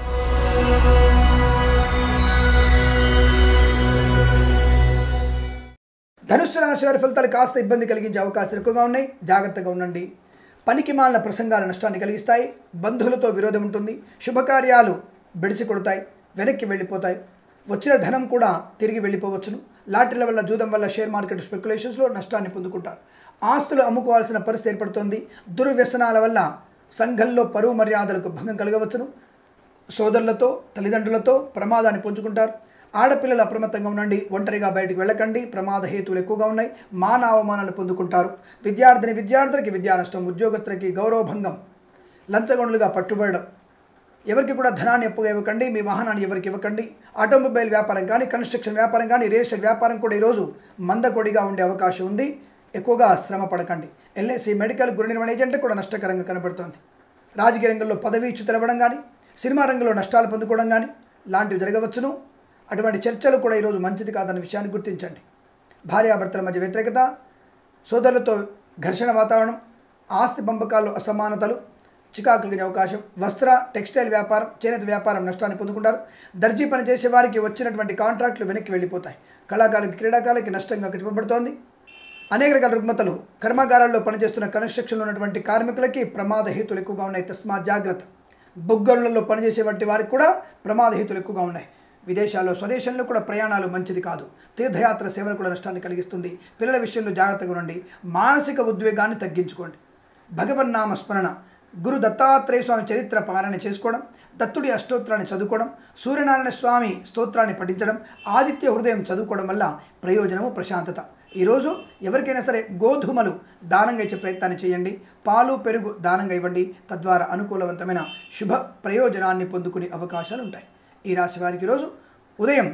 ధనుస్సు రాశి వారి ఫలితాలు కాస్త ఇబ్బంది కలిగించే అవకాశాలు ఎక్కువగా ఉన్నాయి జాగ్రత్తగా ఉండండి పనికి మాలిన ప్రసంగాలు నష్టాన్ని కలిగిస్తాయి బంధువులతో విరోధం ఉంటుంది శుభకార్యాలు బెడిసి కొడతాయి వెనక్కి వెళ్ళిపోతాయి వచ్చిన ధనం కూడా తిరిగి వెళ్ళిపోవచ్చును లాటరీల వల్ల జూదం వల్ల షేర్ మార్కెట్ స్పెక్యులేషన్స్లో నష్టాన్ని పొందుకుంటారు ఆస్తులు అమ్ముకోవాల్సిన పరిస్థితి ఏర్పడుతోంది దుర్వ్యసనాల వల్ల సంఘంలో పరువు మర్యాదలకు భంగం కలగవచ్చును సోదరులతో తల్లిదండ్రులతో ప్రమాదాన్ని పొందుకుంటారు ఆడపిల్లలు అప్రమత్తంగా ఉండండి ఒంటరిగా బయటికి వెళ్ళకండి ప్రమాద హేతువులు ఎక్కువగా ఉన్నాయి మాన అవమానాలు పొందుకుంటారు విద్యార్థిని విద్యార్థులకి విద్యా నష్టం ఉద్యోగస్తులకి గౌరవభంగం లంచగొండలుగా పట్టుబడడం ఎవరికి కూడా ధనాన్ని అప్పుగా ఇవ్వకండి మీ వాహనాన్ని ఎవరికి ఇవ్వకండి ఆటోమొబైల్ వ్యాపారం కానీ కన్స్ట్రక్షన్ వ్యాపారం కానీ రియల్ ఎస్టేట్ వ్యాపారం కూడా ఈరోజు మందకొడిగా ఉండే అవకాశం ఉంది ఎక్కువగా శ్రమ పడకండి ఎల్ఐసి మెడికల్ గృహ నిర్మాణ ఏజెంట్ కూడా నష్టకరంగా కనబడుతోంది రాజకీయ రంగంలో పదవి ఇచ్చు తెలవడం కానీ సినిమా రంగంలో నష్టాలు పొందుకోవడం కానీ లాంటివి జరగవచ్చును అటువంటి చర్చలు కూడా ఈరోజు మంచిది కాదన్న విషయాన్ని గుర్తించండి భార్యాభర్తల మధ్య వ్యతిరేకత సోదరులతో ఘర్షణ వాతావరణం ఆస్తి పంపకాల్లో అసమానతలు చికాకులు కలిగే అవకాశం వస్త్ర టెక్స్టైల్ వ్యాపారం చేనేత వ్యాపారం నష్టాన్ని పొందుకుంటారు దర్జీ పని చేసే వారికి వచ్చినటువంటి కాంట్రాక్టులు వెనక్కి వెళ్ళిపోతాయి కళాకారులకి క్రీడాకారులకి నష్టంగా చెప్పబడుతోంది అనేక రకాల రుగ్మతలు కర్మాగారాల్లో పనిచేస్తున్న కన్స్ట్రక్షన్లో ఉన్నటువంటి కార్మికులకి ప్రమాద హేతులు ఎక్కువగా ఉన్నాయి తస్మా జాగ్రత్త బొగ్గరులలో పనిచేసే వంటి వారికి కూడా ప్రమాద హేతులు ఎక్కువగా ఉన్నాయి విదేశాల్లో స్వదేశంలో కూడా ప్రయాణాలు మంచిది కాదు తీర్థయాత్ర సేవలు కూడా నష్టాన్ని కలిగిస్తుంది పిల్లల విషయంలో జాగ్రత్తగా ఉండండి మానసిక ఉద్వేగాన్ని తగ్గించుకోండి భగవన్నామ స్మరణ గురు దత్తాత్రేయ స్వామి చరిత్ర పారాయణ చేసుకోవడం దత్తుడి అష్టోత్తరాన్ని చదువుకోవడం సూర్యనారాయణ స్వామి స్తోత్రాన్ని పఠించడం ఆదిత్య హృదయం చదువుకోవడం వల్ల ప్రయోజనము ప్రశాంతత ఈరోజు ఎవరికైనా సరే గోధుమలు దానంగా ఇచ్చే ప్రయత్నాన్ని చేయండి పాలు పెరుగు దానంగా ఇవ్వండి తద్వారా అనుకూలవంతమైన శుభ ప్రయోజనాన్ని పొందుకునే అవకాశాలు ఉంటాయి ఈ రాశి వారికి ఈరోజు ఉదయం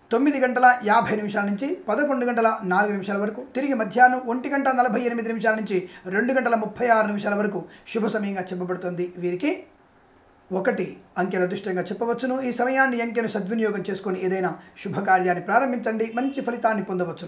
తొమ్మిది గంటల యాభై నిమిషాల నుంచి పదకొండు గంటల నాలుగు నిమిషాల వరకు తిరిగి మధ్యాహ్నం ఒంటి గంట నలభై ఎనిమిది నిమిషాల నుంచి రెండు గంటల ముప్పై ఆరు నిమిషాల వరకు శుభ సమయంగా చెప్పబడుతుంది వీరికి ఒకటి అంకెను అదృష్టంగా చెప్పవచ్చును ఈ సమయాన్ని అంకెను సద్వినియోగం చేసుకొని ఏదైనా శుభకార్యాన్ని ప్రారంభించండి మంచి ఫలితాన్ని పొందవచ్చును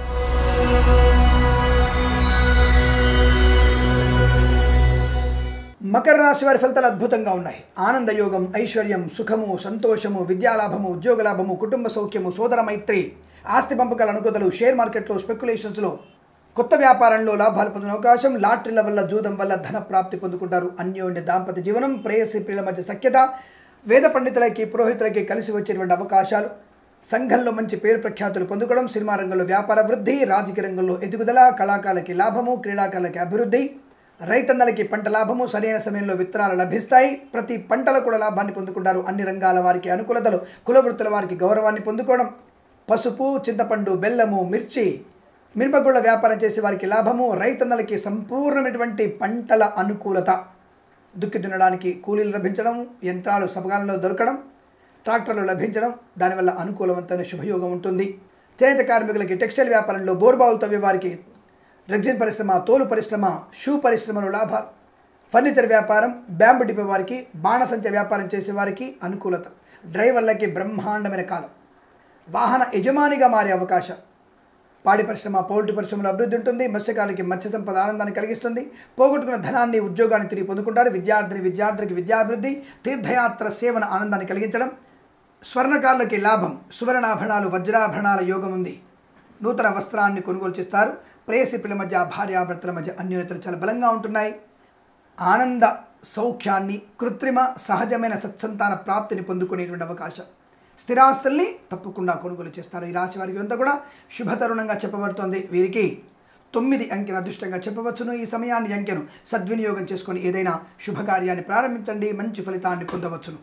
మకర రాశి వారి ఫలితాలు అద్భుతంగా ఉన్నాయి ఆనందయోగం ఐశ్వర్యం సుఖము సంతోషము విద్యాలాభము ఉద్యోగ లాభము కుటుంబ సౌఖ్యము సోదర మైత్రి ఆస్తి పంపకాల అనుకూతలు షేర్ మార్కెట్లో స్పెక్యులేషన్స్లో కొత్త వ్యాపారంలో లాభాలు పొందిన అవకాశం లాటరీల వల్ల జూదం వల్ల ధన ప్రాప్తి పొందుకుంటారు అన్యోన్య దాంపత్య జీవనం ప్రేయసి ప్రియుల మధ్య సఖ్యత వేద పండితులకి పురోహితులకి కలిసి వచ్చేటువంటి అవకాశాలు సంఘంలో మంచి పేరు ప్రఖ్యాతులు పొందుకోవడం సినిమా రంగంలో వ్యాపార వృద్ధి రాజకీయ రంగంలో ఎదుగుదల కళాకారులకి లాభము క్రీడాకారులకి అభివృద్ధి రైతన్నలకి పంట లాభము సరైన సమయంలో విత్తనాలు లభిస్తాయి ప్రతి పంటలో కూడా లాభాన్ని పొందుకుంటారు అన్ని రంగాల వారికి అనుకూలతలు కుల వృత్తుల వారికి గౌరవాన్ని పొందుకోవడం పసుపు చింతపండు బెల్లము మిర్చి మిరపగుళ్ళ వ్యాపారం చేసే వారికి లాభము రైతన్నలకి సంపూర్ణమైనటువంటి పంటల అనుకూలత దుక్కి దున్నడానికి కూలీలు లభించడం యంత్రాలు సకాలంలో దొరకడం ట్రాక్టర్లు లభించడం దానివల్ల అనుకూలవంతమైన శుభయోగం ఉంటుంది చేనేత కార్మికులకి టెక్స్టైల్ వ్యాపారంలో బోర్బావులు తవ్వే వారికి రెగ్జిన్ పరిశ్రమ తోలు పరిశ్రమ షూ పరిశ్రమలో లాభాలు ఫర్నిచర్ వ్యాపారం బ్యాంబు డిపే వారికి బాణసంచ వ్యాపారం చేసే వారికి అనుకూలత డ్రైవర్లకి బ్రహ్మాండమైన కాలం వాహన యజమానిగా మారే అవకాశం పాడి పరిశ్రమ పౌల్ట్రీ పరిశ్రమలో అభివృద్ధి ఉంటుంది మత్స్యకారులకి మత్స్య సంపద ఆనందాన్ని కలిగిస్తుంది పోగొట్టుకున్న ధనాన్ని ఉద్యోగాన్ని తిరిగి పొందుకుంటారు విద్యార్థిని విద్యార్థులకి విద్యాభివృద్ధి తీర్థయాత్ర సేవన ఆనందాన్ని కలిగించడం స్వర్ణకారులకి లాభం సువర్ణాభరణాలు వజ్రాభరణాల యోగం ఉంది నూతన వస్త్రాన్ని కొనుగోలు చేస్తారు ప్రేయసి పిల్లల మధ్య భార్యాభర్తల మధ్య అన్యోన్యతలు చాలా బలంగా ఉంటున్నాయి ఆనంద సౌఖ్యాన్ని కృత్రిమ సహజమైన సత్సంతాన ప్రాప్తిని పొందుకునేటువంటి అవకాశం స్థిరాస్తుల్ని తప్పకుండా కొనుగోలు చేస్తారు ఈ రాశి వారికి అంతా కూడా శుభతరుణంగా చెప్పబడుతోంది వీరికి తొమ్మిది అంకెను అదృష్టంగా చెప్పవచ్చును ఈ సమయాన్ని అంకెను సద్వినియోగం చేసుకొని ఏదైనా శుభకార్యాన్ని ప్రారంభించండి మంచి ఫలితాన్ని పొందవచ్చును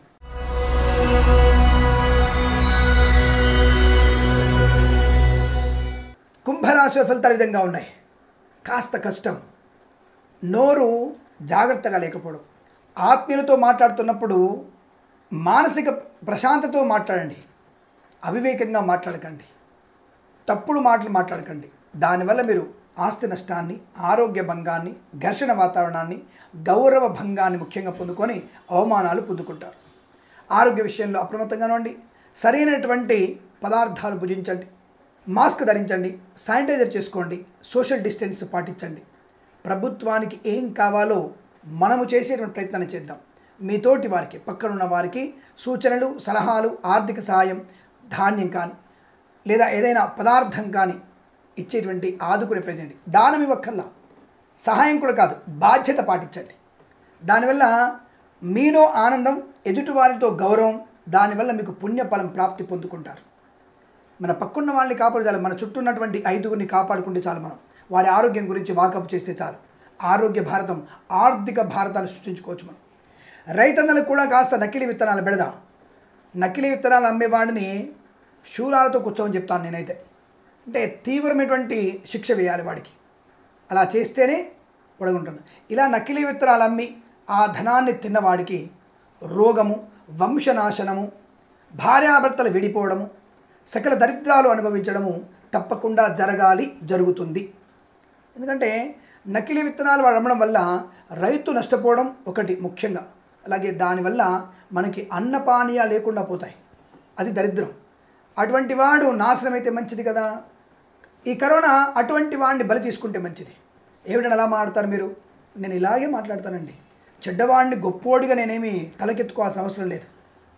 కుంభరాశి వారి ఫలితాలు ఈ విధంగా ఉన్నాయి కాస్త కష్టం నోరు జాగ్రత్తగా లేకపోవడం ఆత్మీయులతో మాట్లాడుతున్నప్పుడు మానసిక ప్రశాంతతో మాట్లాడండి అవివేకంగా మాట్లాడకండి తప్పుడు మాటలు మాట్లాడకండి దానివల్ల మీరు ఆస్తి నష్టాన్ని ఆరోగ్య భంగాన్ని ఘర్షణ వాతావరణాన్ని గౌరవ భంగాన్ని ముఖ్యంగా పొందుకొని అవమానాలు పొందుకుంటారు ఆరోగ్య విషయంలో అప్రమత్తంగా ఉండి సరైనటువంటి పదార్థాలు భుజించండి మాస్క్ ధరించండి శానిటైజర్ చేసుకోండి సోషల్ డిస్టెన్స్ పాటించండి ప్రభుత్వానికి ఏం కావాలో మనము చేసేటువంటి ప్రయత్నాన్ని చేద్దాం మీతోటి వారికి పక్కనున్న వారికి సూచనలు సలహాలు ఆర్థిక సహాయం ధాన్యం కానీ లేదా ఏదైనా పదార్థం కానీ ఇచ్చేటువంటి ఆదుకునే ప్రయత్నం దానం ఇవ్వక్కల్లా సహాయం కూడా కాదు బాధ్యత పాటించండి దానివల్ల మీలో ఆనందం ఎదుటివారితో గౌరవం దానివల్ల మీకు పుణ్యఫలం ప్రాప్తి పొందుకుంటారు మన పక్కున్న వాళ్ళని కాపాడాలి మన చుట్టూ ఉన్నటువంటి ఐదుగురిని కాపాడుకుంటే చాలు మనం వారి ఆరోగ్యం గురించి వాకప్ చేస్తే చాలు ఆరోగ్య భారతం ఆర్థిక భారతాన్ని సృష్టించుకోవచ్చు మనం రైతన్నలకు కూడా కాస్త నకిలీ విత్తనాలు పెడదాం నకిలీ విత్తనాలు అమ్మేవాడిని శూలాలతో కూర్చోమని చెప్తాను నేనైతే అంటే తీవ్రమైనటువంటి శిక్ష వేయాలి వాడికి అలా చేస్తేనే పొడగుంటుంది ఇలా నకిలీ విత్తనాలు అమ్మి ఆ ధనాన్ని తిన్నవాడికి రోగము వంశనాశనము భార్యాభర్తలు విడిపోవడము సకల దరిద్రాలు అనుభవించడము తప్పకుండా జరగాలి జరుగుతుంది ఎందుకంటే నకిలీ విత్తనాలు వాడు అమ్మడం వల్ల రైతు నష్టపోవడం ఒకటి ముఖ్యంగా అలాగే దానివల్ల మనకి అన్నపానీయ లేకుండా పోతాయి అది దరిద్రం అటువంటి వాడు నాశనం అయితే మంచిది కదా ఈ కరోనా అటువంటి వాడిని బలి తీసుకుంటే మంచిది ఏమిటని అలా మాట్లాడతారు మీరు నేను ఇలాగే మాట్లాడతానండి చెడ్డవాడిని గొప్పోడిగా నేనేమి తలకెత్తుకోవాల్సిన అవసరం లేదు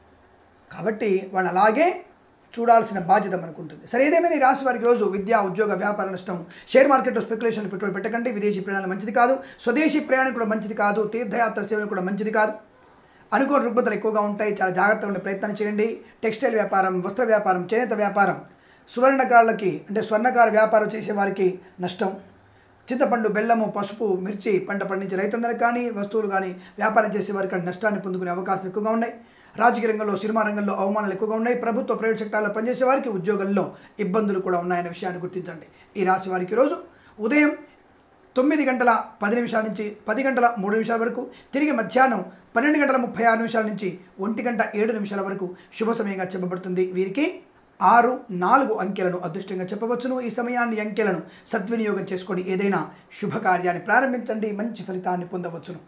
కాబట్టి వాళ్ళు అలాగే చూడాల్సిన బాధ్యత మనకు ఉంటుంది సరే ఏదేమైనా ఈ రాశి వారికి రోజు విద్య ఉద్యోగ వ్యాపార నష్టం షేర్ మార్కెట్లో స్పెక్యులేషన్ పెట్టుబడి పెట్టకండి విదేశీ ప్రయాణాలు మంచిది కాదు స్వదేశీ ప్రయాణం కూడా మంచిది కాదు తీర్థయాత్ర సేవలు కూడా మంచిది కాదు అనుకోని రుగ్మతలు ఎక్కువగా ఉంటాయి చాలా జాగ్రత్తగా ఉండే ప్రయత్నం చేయండి టెక్స్టైల్ వ్యాపారం వస్త్ర వ్యాపారం చేనేత వ్యాపారం సువర్ణకారులకి అంటే స్వర్ణకార వ్యాపారం చేసే వారికి నష్టం చింతపండు బెల్లము పసుపు మిర్చి పంట పండించే రైతులందరికీ కానీ వస్తువులు కానీ వ్యాపారం చేసే వారికి కానీ నష్టాన్ని పొందుకునే అవకాశాలు ఎక్కువగా ఉన్నాయి రాజకీయ రంగంలో సినిమా రంగంలో అవమానాలు ఎక్కువగా ఉన్నాయి ప్రభుత్వ ప్రైవేట్ సెక్టార్లో పనిచేసే వారికి ఉద్యోగంలో ఇబ్బందులు కూడా ఉన్నాయనే విషయాన్ని గుర్తించండి ఈ రాశి వారికి రోజు ఉదయం తొమ్మిది గంటల పది నిమిషాల నుంచి పది గంటల మూడు నిమిషాల వరకు తిరిగి మధ్యాహ్నం పన్నెండు గంటల ముప్పై ఆరు నిమిషాల నుంచి ఒంటి గంట ఏడు నిమిషాల వరకు శుభ సమయంగా చెప్పబడుతుంది వీరికి ఆరు నాలుగు అంకెలను అదృష్టంగా చెప్పవచ్చును ఈ సమయాన్ని అంకెలను సద్వినియోగం చేసుకొని ఏదైనా శుభకార్యాన్ని ప్రారంభించండి మంచి ఫలితాన్ని పొందవచ్చును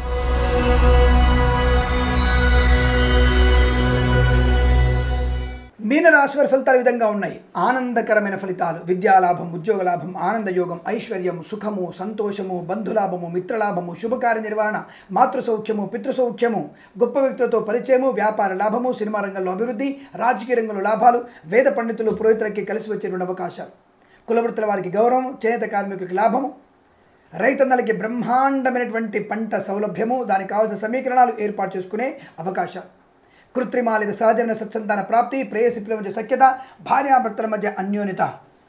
మీనరాశి వారి ఫలితాలు ఈ విధంగా ఉన్నాయి ఆనందకరమైన ఫలితాలు విద్యాలాభం ఉద్యోగ లాభం ఆనందయోగం ఐశ్వర్యం సుఖము సంతోషము బంధులాభము మిత్రలాభము శుభకార్య నిర్వహణ మాతృసౌఖ్యము పితృసౌఖ్యము గొప్ప వ్యక్తులతో పరిచయము వ్యాపార లాభము సినిమా రంగంలో అభివృద్ధి రాజకీయ రంగంలో లాభాలు వేద పండితులు పురోహితులకి కలిసి వచ్చేటువంటి అవకాశాలు కులవృత్తుల వారికి గౌరవం చేనేత కార్మికులకి లాభము రైతన్నలకి బ్రహ్మాండమైనటువంటి పంట సౌలభ్యము దానికి కావాల్సిన సమీకరణాలు ఏర్పాటు చేసుకునే అవకాశాలు కృత్రిమ లేదా సహజమైన సత్సంతాన ప్రాప్తి ప్రేయసి పిల్లల మధ్య సఖ్యత భార్యాభర్తల మధ్య అన్యోన్యత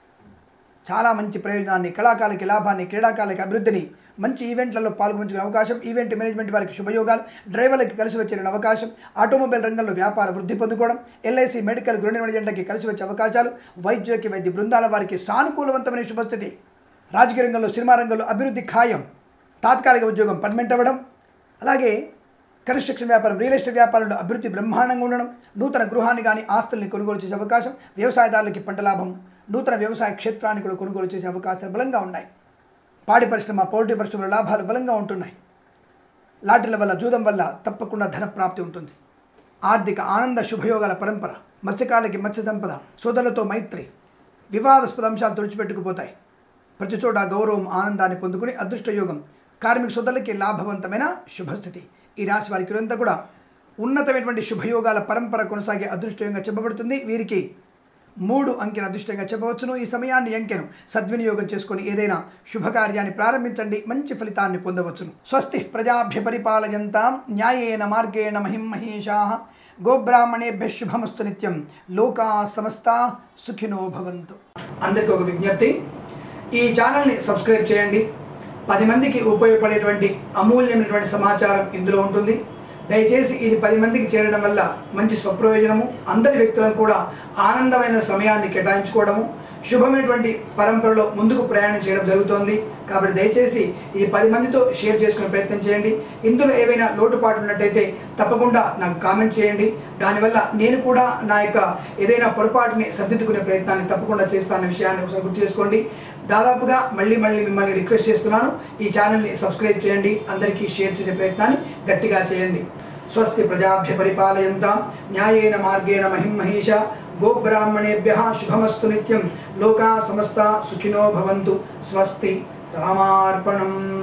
చాలా మంచి ప్రయోజనాన్ని కళాకారులకి లాభాన్ని క్రీడాకారులకి అభివృద్ధిని మంచి ఈవెంట్లలో పాల్గొంచుకునే అవకాశం ఈవెంట్ మేనేజ్మెంట్ వారికి శుభయోగాలు డ్రైవర్లకి కలిసి వచ్చే అవకాశం ఆటోమొబైల్ రంగంలో వ్యాపార వృద్ధి పొందుకోవడం ఎల్ఐసి మెడికల్ గృహ నిర్మాణ ఏజెంట్లకి కలిసి వచ్చే అవకాశాలు వైద్యులకి వైద్య బృందాల వారికి సానుకూలవంతమైన శుభస్థితి రాజకీయ రంగంలో సినిమా రంగంలో అభివృద్ధి ఖాయం తాత్కాలిక ఉద్యోగం పర్మనెంట్ అవ్వడం అలాగే కన్స్ట్రక్షన్ వ్యాపారం రియల్ ఎస్టేట్ వ్యాపారంలో అభివృద్ధి బ్రహ్మాండంగా ఉండడం నూతన గృహాన్ని కానీ ఆస్తుల్ని కొనుగోలు చేసే అవకాశం వ్యవసాయదారులకి పంట లాభం నూతన వ్యవసాయ క్షేత్రాన్ని కూడా కొనుగోలు చేసే అవకాశాలు బలంగా ఉన్నాయి పాడి పరిశ్రమ పౌల్ట్రీ పరిశ్రమలో లాభాలు బలంగా ఉంటున్నాయి లాటరీల వల్ల జూదం వల్ల తప్పకుండా ధన ప్రాప్తి ఉంటుంది ఆర్థిక ఆనంద శుభయోగాల పరంపర మత్స్యకాలకి మత్స్య సంపద సోదరులతో మైత్రి వివాదాస్పద అంశాలు తుడిచిపెట్టుకుపోతాయి ప్రతి చోట గౌరవం ఆనందాన్ని పొందుకుని అదృష్టయోగం కార్మిక సోదరులకి లాభవంతమైన శుభస్థితి ఈ రాశి వారికి అంతా కూడా ఉన్నతమైనటువంటి శుభయోగాల పరంపర కొనసాగే అదృష్టయోగంగా చెప్పబడుతుంది వీరికి మూడు అంకెను అదృష్టంగా చెప్పవచ్చును ఈ సమయాన్ని అంకెను సద్వినియోగం చేసుకొని ఏదైనా శుభకార్యాన్ని ప్రారంభించండి మంచి ఫలితాన్ని పొందవచ్చును స్వస్తి ప్రజాభ్య పరిపాలయంతాం న్యాయేన మార్గేణ మహిం మహేషా గోబ్రాహ్మణేభ్య శుభమస్తు నిత్యం లోకా సమస్త సుఖినో భవంతు అందరికీ ఒక విజ్ఞప్తి ఈ ఛానల్ని సబ్స్క్రైబ్ చేయండి పది మందికి ఉపయోగపడేటువంటి అమూల్యమైనటువంటి సమాచారం ఇందులో ఉంటుంది దయచేసి ఇది పది మందికి చేరడం వల్ల మంచి స్వప్రయోజనము అందరి వ్యక్తులను కూడా ఆనందమైన సమయాన్ని కేటాయించుకోవడము శుభమైనటువంటి పరంపరలో ముందుకు ప్రయాణం చేయడం జరుగుతోంది కాబట్టి దయచేసి ఇది పది మందితో షేర్ చేసుకునే ప్రయత్నం చేయండి ఇందులో ఏవైనా లోటుపాట్లు ఉన్నట్టయితే తప్పకుండా నాకు కామెంట్ చేయండి దానివల్ల నేను కూడా నా యొక్క ఏదైనా పొరపాటుని సర్దిద్దుకునే ప్రయత్నాన్ని తప్పకుండా చేస్తానన్న విషయాన్ని ఒకసారి గుర్తు చేసుకోండి దాదాపుగా మళ్ళీ మళ్ళీ మిమ్మల్ని రిక్వెస్ట్ చేస్తున్నాను ఈ ఛానల్ని సబ్స్క్రైబ్ చేయండి అందరికీ షేర్ చేసే ప్రయత్నాన్ని గట్టిగా చేయండి స్వస్తి ప్రజాభ్య పరిపాలయంతాం న్యాయేన మార్గేణ మహిం మహేష గోబ్రాహ్మణేభ్య శుభమస్తు నిత్యం లోకా సమస్త సుఖినో భవంతు స్వస్తి రామార్పణం